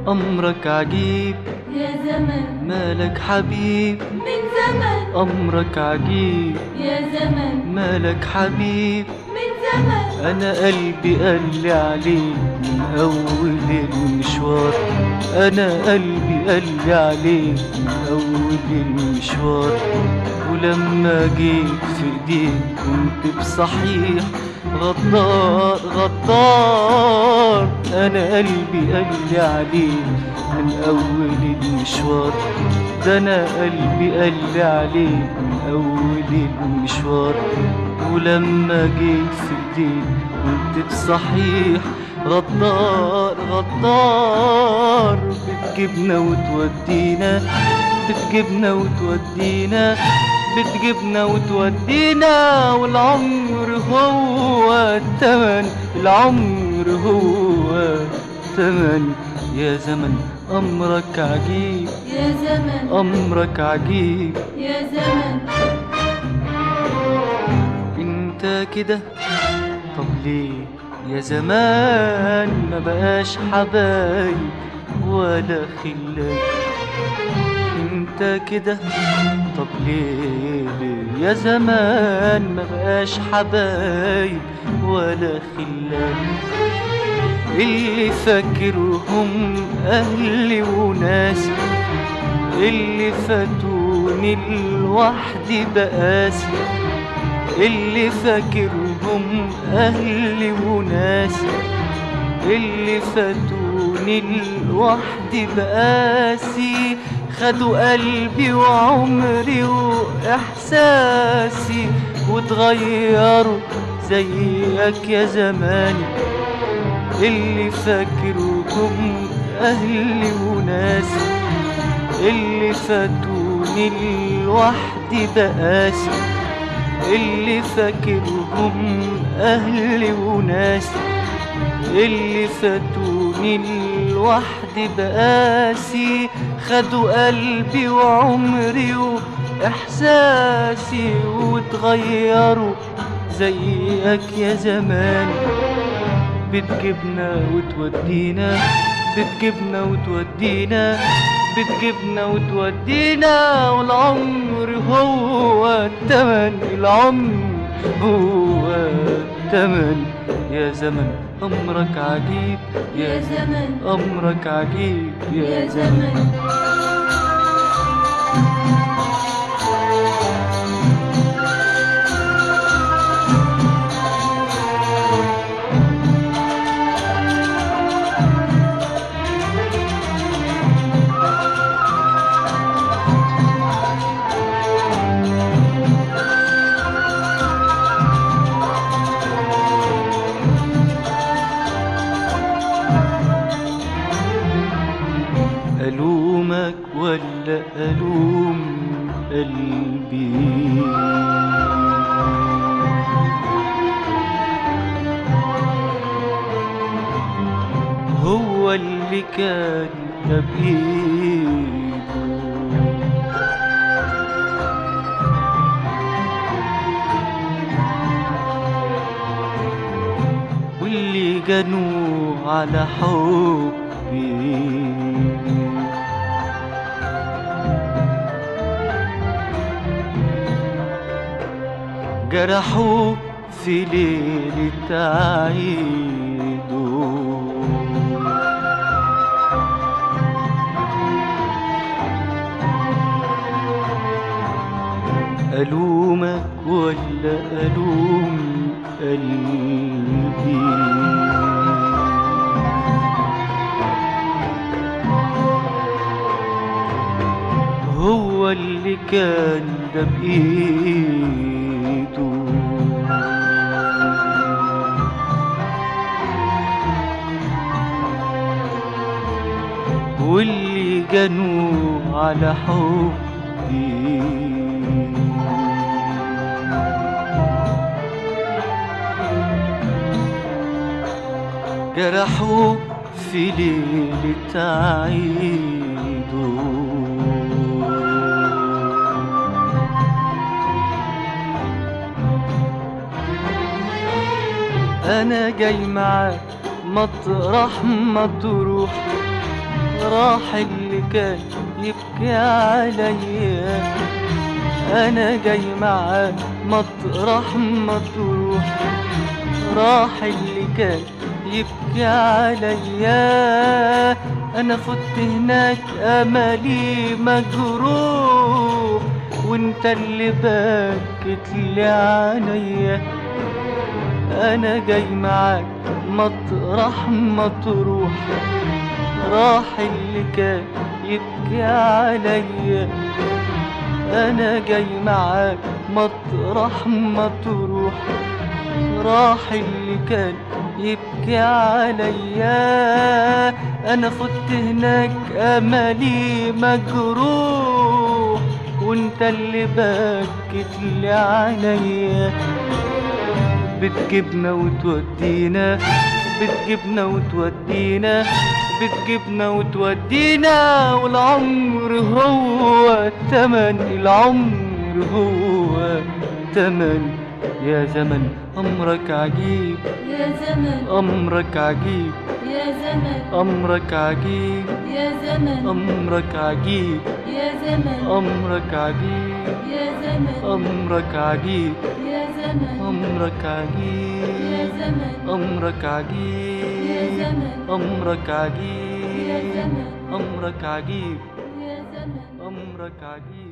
أمرك عجيب يا زمن مالك حبيب من زمن أمرك عجيب يا زمن مالك حبيب من زمن أنا قلبي قال لي عليك من أول المشوار أنا قلبي قال لي عليك من أول المشوار ولما جيت في إيديك كنت بصحيح غدار غدار أنا قلبي قال لي عليك من أول المشوار ده أنا قلبي قال لي عليك من أول المشوار ولما جيت في ايديك كنت بصحيح غدار غدار بتجيبنا وتودينا بتجيبنا وتودينا بتجيبنا وتودينا والعمر هو التمن العمر هو التمن يا زمن أمرك عجيب يا زمن أمرك عجيب يا زمن انت كده طب ليه يا زمان ما بقاش حبايب ولا خلان انت كده طب ليه ليه يا زمان ما بقاش حبايب ولا خلان اللي فاكرهم اهلي وناسي اللي فاتوني لوحدي بقاسي اللي فاكرهم أهلي وناسي اللي فاتوني لوحدي بقاسي خدوا قلبي وعمري وإحساسي وتغيروا زيك يا زماني اللي فاكركم أهلي وناسي اللي فاتوني لوحدي بقاسي اللي فاكرهم أهلي وناسي اللي فاتوني لوحدي بقاسي خدوا قلبي وعمري وإحساسي وتغيروا زيك يا زمان بتجيبنا وتودينا بتجيبنا وتودينا بتجيبنا وتودينا والعمر هو التمن العمر هو التمن يا زمن أمرك عجيب يا زمن أمرك عجيب يا زمن ألومك ولا ألوم قلبي هو اللي كان بإيده واللي جنوا على حبي جرحوك في ليلة عيده ألومك ولا ألوم قلبي هو اللي كان ده بإيده واللي جنوا على حبي جرحوك في ليلة عيده انا جاي معاك مطرح ما تروح راح اللي كان يبكي عليا انا جاي معاه مطرح ما تروح راح اللي كان يبكي عليا انا فت هناك املي مجروح وانت اللي بكت لي عليا انا جاي معاك مطرح ما تروح راح اللي كان يبكي عليا انا جاي معاك مطرح ما تروح راح اللي كان يبكي عليا انا فت هناك املي مجروح وانت اللي بكت لي عليا بتجيبنا وتودينا بتجيبنا وتودينا بتجيبنا وتودينا والعمر هو تمن العمر هو تمن يا زمن أمرك عجيب يا زمن أمرك عجيب يا زمن أمرك عجيب يا زمن أمرك عجيب يا زمن أمرك عجيب يا زمن أمرك عجيب يا زمن أمرك يا عجيب زمن أمرك يا عجيب زمن أمرك يا عجيب زمن أمرك عجيب يا زمن أمرك عجيب